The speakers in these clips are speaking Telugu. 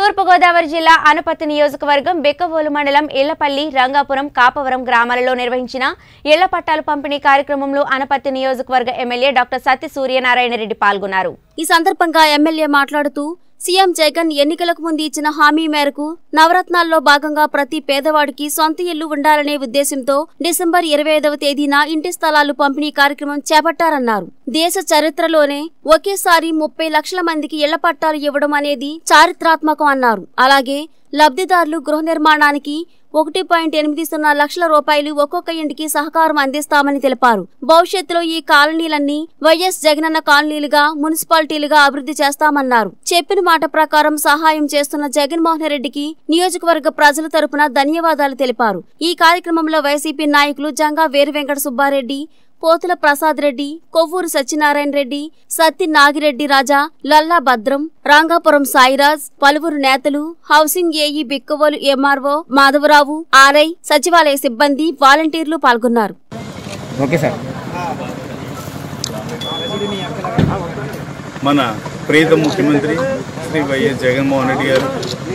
తూర్పుగోదావరి జిల్లా అనపత్తి నియోజకవర్గం బెక్కవోలు మండలం ఇళ్లపల్లి రంగాపురం కాపవరం గ్రామాలలో నిర్వహించిన ఇళ్ల పట్టాలు పంపిణీ కార్యక్రమంలో అనపత్తి నియోజకవర్గ ఎమ్మెల్యే డాక్టర్ సత్య సూర్యనారాయణ రెడ్డి పాల్గొన్నారు ఈ సందర్భంగా ఎమ్మెల్యే మాట్లాడుతూ సీఎం జగన్ ఎన్నికలకు ముందు ఇచ్చిన హామీ మేరకు నవరత్నాల్లో భాగంగా ప్రతి పేదవాడికి సొంత ఇల్లు ఉండాలనే ఉద్దేశంతో డిసెంబర్ ఇరవై ఐదవ తేదీన ఇంటి స్థలాలు పంపిణీ కార్యక్రమం చేపట్టారన్నారు దేశ చరిత్రలోనే ఒకేసారి ముప్పై లక్షల మందికి ఇళ్ల పట్టాలు ఇవ్వడం అనేది చారిత్రాత్మకం అన్నారు అలాగే లబ్ధిదారులు గృహ నిర్మాణానికి ఒకటి పాయింట్ ఎనిమిది సున్నా లక్షల రూపాయలు ఒక్కొక్క ఇంటికి సహకారం అందిస్తామని తెలిపారు భవిష్యత్తులో ఈ కాలనీలన్నీ వైఎస్ జగనన్న కాలనీలుగా మున్సిపాలిటీలుగా అభివృద్ధి చేస్తామన్నారు చెప్పిన మాట ప్రకారం సహాయం చేస్తున్న జగన్మోహన్ రెడ్డికి నియోజకవర్గ ప్రజల తరపున ధన్యవాదాలు తెలిపారు ఈ కార్యక్రమంలో వైసీపీ నాయకులు జంగా వీర వెంకట సుబ్బారెడ్డి పోతుల ప్రసాద్ రెడ్డి కొవ్వూరు సత్యనారాయణ రెడ్డి సత్తి నాగిరెడ్డి రాజా లల్లా భద్రం రాంగాపురం సాయిరాజ్ పలువురు నేతలు housing AE Bikkavolu MRO Madhavarao RI సచివాలయ సిబ్బంది వాలంటీర్లు పాల్గొన్నారు ఓకే సార్ మన ప్రీత ముఖ్యమంత్రి శ్రీ వైఎస్ జగన్మోహన్ రెడ్డి గారు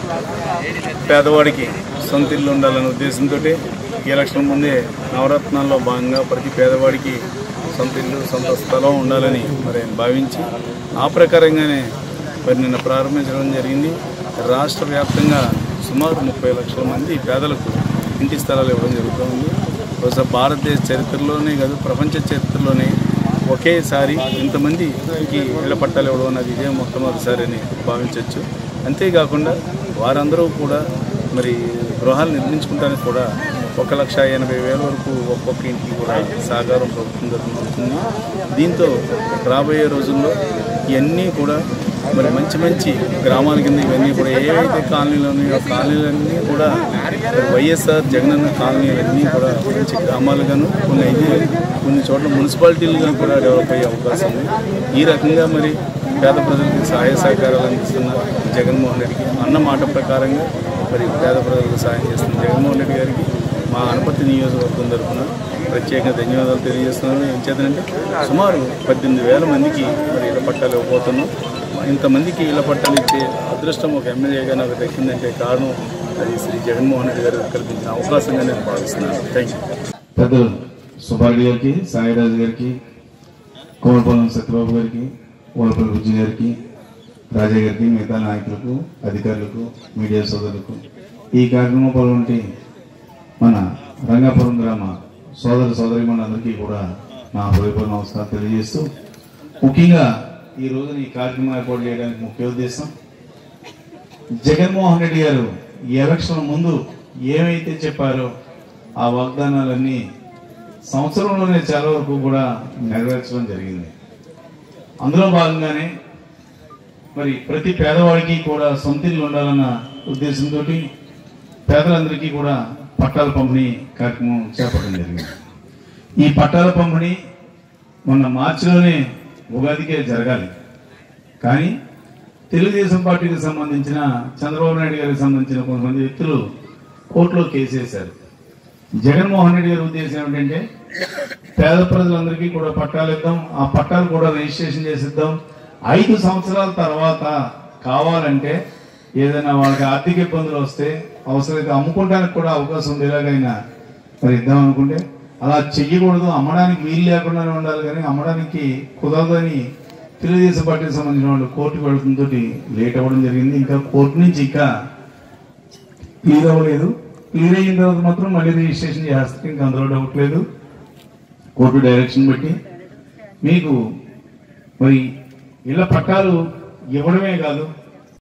పేదవాడికి సొంత ఇల్లు ఉండాలనే ఉద్దేశంతో ఎలక్షన్ ముందే నవరత్నాల్లో భాగంగా ప్రతి పేదవాడికి సొంత ఇల్లు సొంత స్థలం ఉండాలని మరి ఆయన భావించి ఆ ప్రకారంగానే మరి నిన్న ప్రారంభించడం జరిగింది రాష్ట్ర వ్యాప్తంగా సుమారు ముప్పై లక్షల మంది పేదలకు ఇంటి స్థలాలు ఇవ్వడం జరుగుతుంది బహుశా భారతదేశ చరిత్రలోనే కాదు ప్రపంచ చరిత్రలోనే ఒకేసారి ఇంతమందికి ఇళ్ల పట్టాలు ఇవ్వడం అన్నది ఇదే మొట్టమొదటిసారి అని భావించవచ్చు అంతేకాకుండా వారందరూ కూడా మరి గృహాలు నిర్మించుకుంటానికి కూడా ఒక లక్ష ఎనభై వేల వరకు ఒక్కొక్క ఇంటికి కూడా సహకారం ప్రభుత్వం జరుగుతుంది దీంతో రాబోయే రోజుల్లో ఇవన్నీ కూడా మరి మంచి మంచి గ్రామాల కింద ఇవన్నీ కూడా ఏవైతే కాలనీలు ఉన్నాయో ఆ కాలనీలన్నీ కూడా మరి వైఎస్ఆర్ జగనన్న కాలనీలన్నీ కూడా మంచి గ్రామాలుగాను కొన్ని అయితే కొన్ని చోట్ల మున్సిపాలిటీలుగా కూడా డెవలప్ అయ్యే అవకాశం ఉంది ఈ రకంగా మరి పేద ప్రజలకు సహాయ సహకారాలు అందిస్తున్న జగన్మోహన్ రెడ్డికి అన్న మాట ప్రకారంగా మరి పేద ప్రజలకు సహాయం చేస్తున్న జగన్మోహన్ రెడ్డి గారికి మా అనపత్తి నియోజకవర్గం తరఫున ప్రత్యేక ధన్యవాదాలు తెలియజేస్తున్నాను ఏం చేతనంటే సుమారు పద్దెనిమిది వేల మందికి మరి ఇళ్ల పట్టాలు ఇవ్వబోతున్నాం ఇంతమందికి ఇళ్ల పట్టాలు ఇచ్చే అదృష్టం ఒక ఎమ్మెల్యేగా నాకు దక్కిందంటే కారణం అది శ్రీ జగన్మోహన్ రెడ్డి గారు కల్పించిన అవకాశంగా నేను భావిస్తున్నాను థ్యాంక్ యూ పెద్దలు సుబ్బారెడ్డి గారికి సాయిరాజు గారికి కోమలపల్లం సత్యబాబు గారికి ఓలపల్లి బుజ్జి గారికి రాజా గారికి మిగతా నాయకులకు అధికారులకు మీడియా సోదరులకు ఈ కార్యక్రమం పాల్గొంటే మన రంగాపురం గ్రామ సోదర సోదరిమణులందరికీ కూడా నా హృదయపూర్వ నమస్కారం తెలియజేస్తూ ముఖ్యంగా ఈ రోజున ఈ కార్యక్రమం ఏర్పాటు చేయడానికి ముఖ్య ఉద్దేశం జగన్మోహన్ రెడ్డి గారు ఈ ఎలక్షన్ ముందు ఏమైతే చెప్పారో ఆ వాగ్దానాలన్నీ సంవత్సరంలోనే చాలా వరకు కూడా నెరవేర్చడం జరిగింది అందులో భాగంగానే మరి ప్రతి పేదవాడికి కూడా సొంత ఇల్లు ఉండాలన్న ఉద్దేశంతో పేదలందరికీ కూడా పట్టాల పంపిణీ కార్యక్రమం చేపట్టడం జరిగింది ఈ పట్టాల పంపిణీ మొన్న మార్చిలోనే ఉగాదికే జరగాలి కానీ తెలుగుదేశం పార్టీకి సంబంధించిన చంద్రబాబు నాయుడు గారికి సంబంధించిన కొంతమంది వ్యక్తులు కోర్టులో కేసు వేశారు జగన్మోహన్ రెడ్డి గారి ఉద్దేశం ఏమిటంటే పేద ప్రజలందరికీ కూడా పట్టాలు ఇద్దాం ఆ పట్టాలు కూడా రిజిస్ట్రేషన్ చేసిద్దాం ఐదు సంవత్సరాల తర్వాత కావాలంటే ఏదైనా వాళ్ళకి ఆర్థిక ఇబ్బందులు వస్తే అవసరమైతే అమ్ముకోవడానికి కూడా అవకాశం ఉండేలాగైనా మరి ఇద్దాం అనుకుంటే అలా చెయ్యకూడదు అమ్మడానికి వీలు లేకుండానే ఉండాలి కానీ అమ్మడానికి కుదరదని తెలుగుదేశం పార్టీకి సంబంధించిన వాళ్ళు కోర్టుకు వెళ్తుంతో లేట్ అవ్వడం జరిగింది ఇంకా కోర్టు నుంచి ఇంకా క్లియర్ అవ్వలేదు క్లియర్ అయిన తర్వాత మాత్రం మళ్ళీ రిజిస్ట్రేషన్ చేస్తారు ఇంకా అందులో డౌట్ లేదు కోర్టు డైరెక్షన్ బట్టి మీకు మరి ఇళ్ల పట్టాలు ఇవ్వడమే కాదు